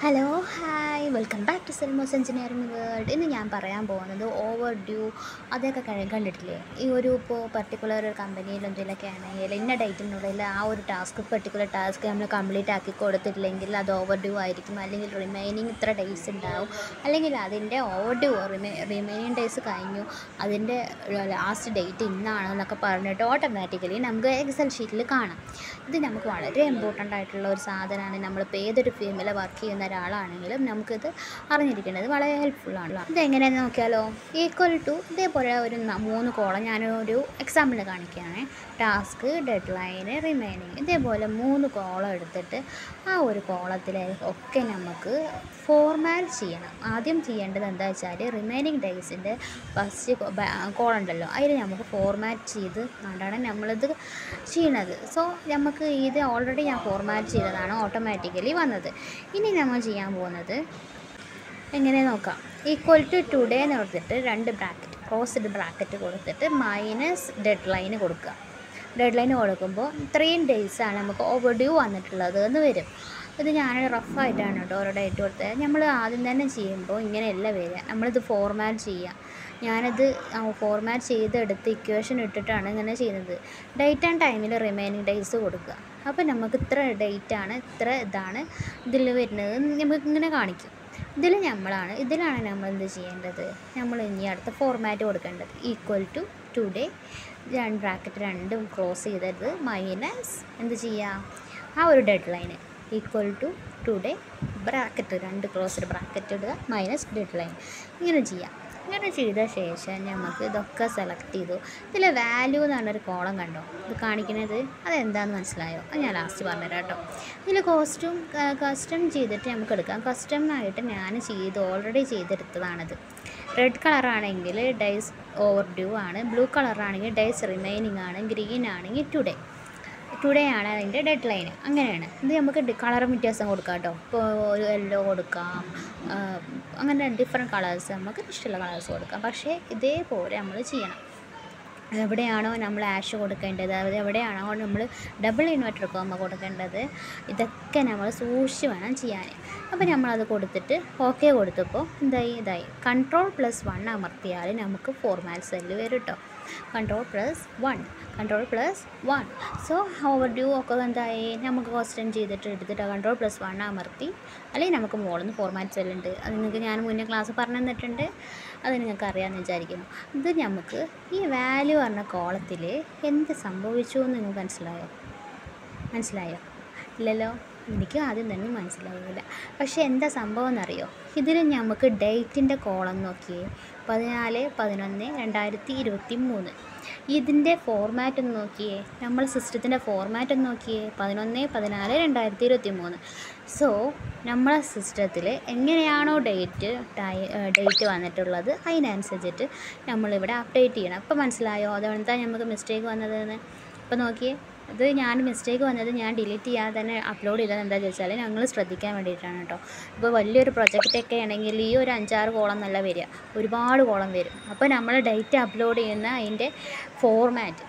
hello hi welcome back to Selmo's engineering world ഇന്ന് ഞാൻ പറയാൻ പോകുന്നത് ഓവർ ഡ്യൂ അതൊക്കെ കഴി കണ്ടിട്ടില്ലേ ഈ ഒരു ഇപ്പോൾ പർട്ടിക്കുലർ ഒരു കമ്പനിയിൽ എന്തെങ്കിലുമൊക്കെ ആണെങ്കിൽ ഇന്ന ഡേറ്റിനുള്ളിൽ ആ ഒരു ടാസ്ക് പെർട്ടിക്കുലർ ടാസ്ക് നമ്മൾ കംപ്ലീറ്റ് ആക്കി കൊടുത്തിട്ടില്ലെങ്കിൽ അത് ഓവർ ഡ്യൂ ആയിരിക്കും അല്ലെങ്കിൽ റിമൈനിങ് ഇത്ര ഡേയ്സ് ഉണ്ടാവും അല്ലെങ്കിൽ അതിൻ്റെ overdue remai remaining days കഴിഞ്ഞു അതിൻ്റെ ലാസ്റ്റ് ഡേറ്റ് ഇന്നാണ് എന്നൊക്കെ പറഞ്ഞിട്ട് ഓട്ടോമാറ്റിക്കലി നമുക്ക് എക്സൽ ഷീറ്റിൽ കാണാം ഇത് നമുക്ക് വളരെ ഇമ്പോർട്ടൻ്റ് ആയിട്ടുള്ള ഒരു സാധനമാണ് നമ്മളിപ്പോൾ ഏതൊരു ഫീൽഡിൽ വർക്ക് ചെയ്യുന്ന ഒരാളാണെങ്കിലും നമുക്കിത് അറിഞ്ഞിരിക്കേണ്ടത് വളരെ ഹെൽപ്ഫുള്ളാണല്ലോ ഇതെങ്ങനെയാണെന്ന് നോക്കിയാലോ ഈക്വൽ ടു ഇതേപോലെ ഒരു ന- മൂന്ന് കോളം ഞാനൊരു എക്സാമ്പിൾ കാണിക്കുകയാണ് ടാസ്ക് ഡെഡ് ലൈന് റിമൈനിങ് ഇതേപോലെ മൂന്ന് കോളം എടുത്തിട്ട് ആ ഒരു കോളത്തിലെ ഒക്കെ നമുക്ക് ഫോർമാറ്റ് ചെയ്യണം ആദ്യം ചെയ്യേണ്ടത് എന്താ വെച്ചാൽ റിമൈനിങ് ഡേയ്സിൻ്റെ ഫസ്റ്റ് കോളം ഉണ്ടല്ലോ അതിൽ നമുക്ക് ഫോർമാറ്റ് ചെയ്ത് കണ്ടാണ് നമ്മളിത് ചെയ്യണത് സോ നമുക്ക് ഇത് ഓൾറെഡി ഞാൻ ഫോർമാറ്റ് ചെയ്തതാണ് ഓട്ടോമാറ്റിക്കലി വന്നത് ഇനി നമ്മൾ ചെയ്യാൻ പോകുന്നത് എങ്ങനെ നോക്കാം ഈക്വൽ ടു ടുഡേ എന്ന് കൊടുത്തിട്ട് രണ്ട് ബ്രാക്കറ്റ് ക്രോസ്ഡ് ബ്രാക്കറ്റ് കൊടുത്തിട്ട് മൈനസ് ഡെഡ് ലൈന് കൊടുക്കുക ഡെഡ് ലൈന് കൊടുക്കുമ്പോൾ ഇത്രയും ഡേയ്സാണ് നമുക്ക് ഓവർ ഡ്യൂ വന്നിട്ടുള്ളത് എന്ന് വരും ഇത് ഞാൻ റഫായിട്ടാണ് കേട്ടോ ഓരോ ഡേറ്റ് കൊടുത്തത് നമ്മൾ ആദ്യം തന്നെ ചെയ്യുമ്പോൾ ഇങ്ങനെയല്ല വരിക നമ്മളിത് ഫോർമാറ്റ് ചെയ്യുക ഞാനത് ഫോർമാറ്റ് ചെയ്തെടുത്ത് ഇക്വേഷൻ ഇട്ടിട്ടാണ് ഇങ്ങനെ ചെയ്യുന്നത് ഡേറ്റ് ആൻഡ് ടൈമിൽ റിമൈനിങ് ഡേയ്സ് കൊടുക്കുക അപ്പോൾ നമുക്ക് ഇത്ര ഡേറ്റ് ആണ് ഇത്ര ഇതാണ് ഇതിൽ വരുന്നത് നമുക്ക് ഇങ്ങനെ കാണിക്കും ഇതിൽ നമ്മളാണ് ഇതിലാണ് നമ്മൾ എന്ത് ചെയ്യേണ്ടത് നമ്മൾ ഇനി അടുത്ത ഫോർമാറ്റ് കൊടുക്കേണ്ടത് ഈക്വൽ ടു ടുഡേ രണ്ട് ബ്രാക്കറ്റ് രണ്ടും ക്രോസ് ചെയ്തത് മൈനസ് എന്ത് ചെയ്യുക ആ ഒരു deadline equal to today bracket രണ്ട് ക്ലോസ്ഡ് ബ്രാക്കറ്റ് ഇടുക മൈനസ് ഡെഡ് ലൈൻ ഇങ്ങനെ ചെയ്യാം ഇങ്ങനെ ചെയ്ത ശേഷം നമുക്ക് ഇതൊക്കെ സെലക്ട് ചെയ്തു ഇതിൽ വാല്യൂ എന്ന് പറഞ്ഞൊരു കോളം കണ്ടോ ഇത് കാണിക്കുന്നത് അതെന്താണെന്ന് മനസ്സിലായോ അത് ഞാൻ ലാസ്റ്റ് പറഞ്ഞുതരാം കേട്ടോ ഇതിൽ കോസ്റ്റ്യൂം കസ്റ്റം ചെയ്തിട്ട് നമുക്ക് എടുക്കാം കസ്റ്റമായിട്ട് ഞാൻ ചെയ്ത് ഓൾറെഡി ചെയ്തെടുത്തതാണിത് റെഡ് കളറാണെങ്കിൽ ഡേയ്സ് ഓവർ ഡ്യൂ ആണ് ബ്ലൂ കളറാണെങ്കിൽ ഡേയ്സ് റിമൈനിങ് ആണ് ഗ്രീൻ ആണെങ്കിൽ ടുഡേ ടുഡേ ആണ് അതിൻ്റെ ഡെഡ് ലൈൻ അങ്ങനെയാണ് ഇത് നമുക്ക് കളറും വ്യത്യാസം കൊടുക്കാം കേട്ടോ ഇപ്പോൾ ഒരു യെല്ലോ കൊടുക്കാം ആ, അങ്ങനെ ഡിഫറെൻറ്റ് കളേഴ്സ് നമുക്ക് ഇഷ്ടമുള്ള കളേഴ്സ് കൊടുക്കാം പക്ഷേ ഇതേപോലെ നമ്മൾ ചെയ്യണം എവിടെയാണോ നമ്മൾ ആഷ് കൊടുക്കേണ്ടത് അത് എവിടെയാണോ നമ്മൾ ഡബിൾ ഇൻവെർട്ടർ കോമ്പ കൊടുക്കേണ്ടത് ഇതൊക്കെ നമ്മൾ സൂക്ഷിച്ച് വേണം ചെയ്യാൻ അപ്പോൾ നമ്മളത് കൊടുത്തിട്ട് ഓക്കെ കൊടുത്തപ്പോൾ എന്തായി ഇതായി കൺട്രോൾ പ്ലസ് വൺ അമർത്തിയാൽ നമുക്ക് ഫോർമാറ്റ് സെല്ല് വരും കേട്ടോ control plus one control plus one so overdue ഒക്കെ എന്തായി നമുക്ക് ക്വസ്റ്റ്യൻ ചെയ്തിട്ട് എടുത്തിട്ട് കൺട്രോൾ പ്ലസ് വൺ അമർത്തി അല്ലെങ്കിൽ നമുക്ക് മുകളിൽ നിന്ന് ഫോർമാറ്റ് സെല്ലുണ്ട് അത് നിങ്ങൾക്ക് ഞാൻ മുന്നേ ക്ലാസ് പറഞ്ഞു തന്നിട്ടുണ്ട് അത് നിങ്ങൾക്ക് അറിയാമെന്ന് വിചാരിക്കുന്നു ഇത് നമുക്ക് ഈ വാല്യൂ പറഞ്ഞ കോളത്തിൽ എന്ത് സംഭവിച്ചു എന്ന് നിങ്ങൾക്ക് മനസ്സിലായോ മനസ്സിലായോ ഇല്ലല്ലോ എനിക്ക് ആദ്യം തന്നെ മനസ്സിലായില്ല പക്ഷേ എന്താ സംഭവം എന്നറിയോ ഇതിൽ നമുക്ക് ഡേറ്റിൻ്റെ കോളം നോക്കിയേ പതിനാല് പതിനൊന്ന് രണ്ടായിരത്തി ഇരുപത്തി മൂന്ന് ഇതിൻ്റെ ഫോർമാറ്റ് ഒന്ന് നോക്കിയേ നമ്മൾ സിസ്റ്റത്തിൻ്റെ ഫോർമാറ്റ് ഒന്ന് നോക്കിയേ പതിനൊന്ന് പതിനാല് രണ്ടായിരത്തി ഇരുപത്തി മൂന്ന് സോ നമ്മളെ സിസ്റ്റത്തിൽ എങ്ങനെയാണോ ഡേറ്റ് ടൈ ഡേറ്റ് വന്നിട്ടുള്ളത് അതിനനുസരിച്ചിട്ട് നമ്മളിവിടെ അപ്ഡേറ്റ് ചെയ്യണം അപ്പോൾ മനസ്സിലായോ അതുകൊണ്ടാ നമുക്ക് മിസ്റ്റേക്ക് വന്നതെന്ന് അപ്പോൾ നോക്കിയേ ഇത് ഞാൻ മിസ്റ്റേക്ക് വന്നത് ഞാൻ ഡിലീറ്റ് ചെയ്യാതെ തന്നെ അപ്ലോഡ് ചെയ്തത് എന്താ ചോദിച്ചാൽ ഞങ്ങൾ ശ്രദ്ധിക്കാൻ വേണ്ടിയിട്ടാണ് കേട്ടോ ഇപ്പോൾ വലിയൊരു പ്രൊജക്റ്റൊക്കെ ആണെങ്കിൽ ഈ ഒരു അഞ്ചാറ് കോളം നല്ല വരിക ഒരുപാട് കോളം വരും അപ്പോൾ നമ്മൾ ഡേറ്റ് അപ്ലോഡ് ചെയ്യുന്ന അതിൻ്റെ ഫോർമാറ്റ്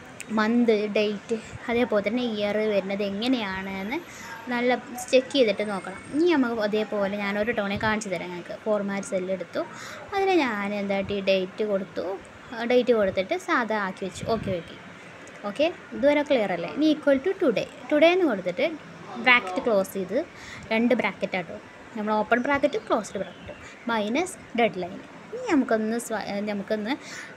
മന്ത് ഡേറ്റ് അതേപോലെ തന്നെ ഇയർ വരുന്നത് എങ്ങനെയാണ് എന്ന് നല്ല ചെക്ക് ചെയ്തിട്ട് നോക്കണം ഇനി നമുക്ക് അതേപോലെ ഞാനൊരു ടോണെ കാണിച്ചു തരാം ഞങ്ങൾക്ക് ഫോർമാറ്റ് സെല്ല് എടുത്തു അതിൽ ഞാൻ എന്തായിട്ട് ഈ ഡേറ്റ് കൊടുത്തു ഡേറ്റ് കൊടുത്തിട്ട് സാധാ ആക്കി വെച്ചു ഓക്കെ ഓക്കെ ഓക്കെ ഇതുവരെ ക്ലിയർ അല്ലേ ഇനി ഈക്വൽ ടു ടുഡേ ടുഡേ എന്ന് കൊടുത്തിട്ട് ബ്രാക്കറ്റ് ക്ലോസ് ചെയ്ത് രണ്ട് ബ്രാക്കറ്റ് ആട്ടോ നമ്മൾ open bracket closed bracket minus deadline ഇനി നമുക്കൊന്ന് സ്വ- ഏഹ് നമുക്കൊന്ന്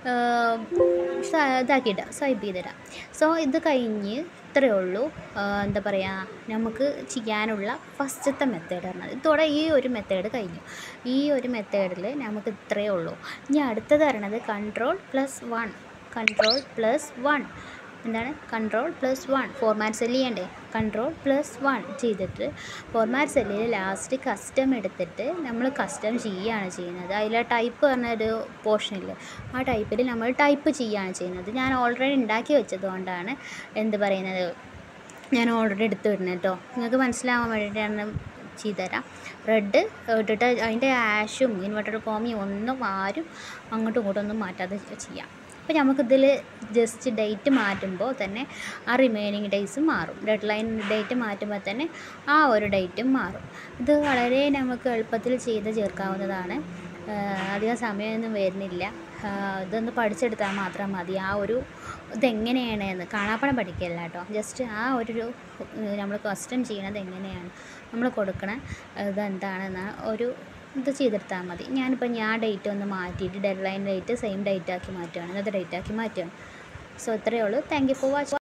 ഏഹ് സ- ഇതാക്കിയിടാം സ്വൈപ്പ് ചെയ്തിടാം സോ ഇത് കഴിഞ്ഞ് ഇത്രയേ ഉള്ളൂ ഏഹ് എന്താ പറയുക നമുക്ക് ചെയ്യാനുള്ള ഫസ്റ്റത്തെ മെത്തേഡ് പറഞ്ഞത് ഇതോടെ ഈ ഒരു മെത്തേഡ് കഴിഞ്ഞു ഈ ഒരു മെത്തേഡിൽ നമുക്ക് ഇത്രയേ ഉള്ളൂ ഇനി അടുത്തത് പറയണത് control plus one control plus one എന്താണ് control plus one format cell ചെയ്യണ്ടേ കൺട്രോൾ പ്ലസ് വൺ ചെയ്തിട്ട് ഫോർമാറ്റ് സെല്ലിൽ ലാസ്റ്റ് കസ്റ്റം എടുത്തിട്ട് നമ്മൾ കസ്റ്റം ചെയ്യുകയാണ് ചെയ്യുന്നത് അതിൽ ടൈപ്പ് പറഞ്ഞൊരു പോർഷനിൽ ആ ടൈപ്പിൽ നമ്മൾ ടൈപ്പ് ചെയ്യുകയാണ് ചെയ്യുന്നത് ഞാൻ ഓൾറെഡി ഉണ്ടാക്കി വെച്ചതുകൊണ്ടാണ് എന്ത് പറയുന്നത് ഞാൻ ഓൾറെഡി എടുത്ത് വിടുന്നത് കേട്ടോ നിങ്ങൾക്ക് മനസ്സിലാവാൻ വേണ്ടിയിട്ടാണ് ചെയ്തുതരാം റെഡ് ഇട്ടിട്ട് അതിൻ്റെ ആഷും ഇൻവെർട്ടർ കോമിയും ഒന്നും ആരും അങ്ങോട്ടും ഇങ്ങോട്ടും ഒന്നും മാറ്റാതെ ചെയ്യാം അപ്പോൾ നമുക്കിതിൽ ജസ്റ്റ് ഡേറ്റ് മാറ്റുമ്പോൾ തന്നെ ആ റിമൈനിങ് ഡേയ്സ് മാറും ഡെഡ് ലൈൻ ഡേറ്റ് മാറ്റുമ്പോൾ തന്നെ ആ ഒരു ഡേറ്റും മാറും ഇത് വളരെ നമുക്ക് എളുപ്പത്തിൽ ചെയ്ത് ചേർക്കാവുന്നതാണ് അധികം സമയമൊന്നും വരുന്നില്ല ഇതൊന്ന് പഠിച്ചെടുത്താൽ മാത്രം മതി ആ ഒരു ഇതെങ്ങനെയാണ് എന്ന് കാണാപ്പടം പഠിക്കില്ല കേട്ടോ ജസ്റ്റ് ആ ഒരു നമ്മൾ ക്വസ്റ്റ്യൻ ചെയ്യണത് എങ്ങനെയാണ് നമ്മൾ കൊടുക്കണ ഇതെന്താണെന്ന് ഒരു ഇത് ചെയ്തെടുത്താൽ മതി ഞാനിപ്പോൾ ഞാൻ ഡേറ്റ് ഒന്ന് മാറ്റിയിട്ട് deadline date same date ആക്കി മാറ്റുകയാണ് ഇന്നത്തെ ഡേറ്റ് ആക്കി മാറ്റുകയാണ് സോ ഇത്രയേ ഉള്ളൂ താങ്ക് യു ഫോർ വാച്ച്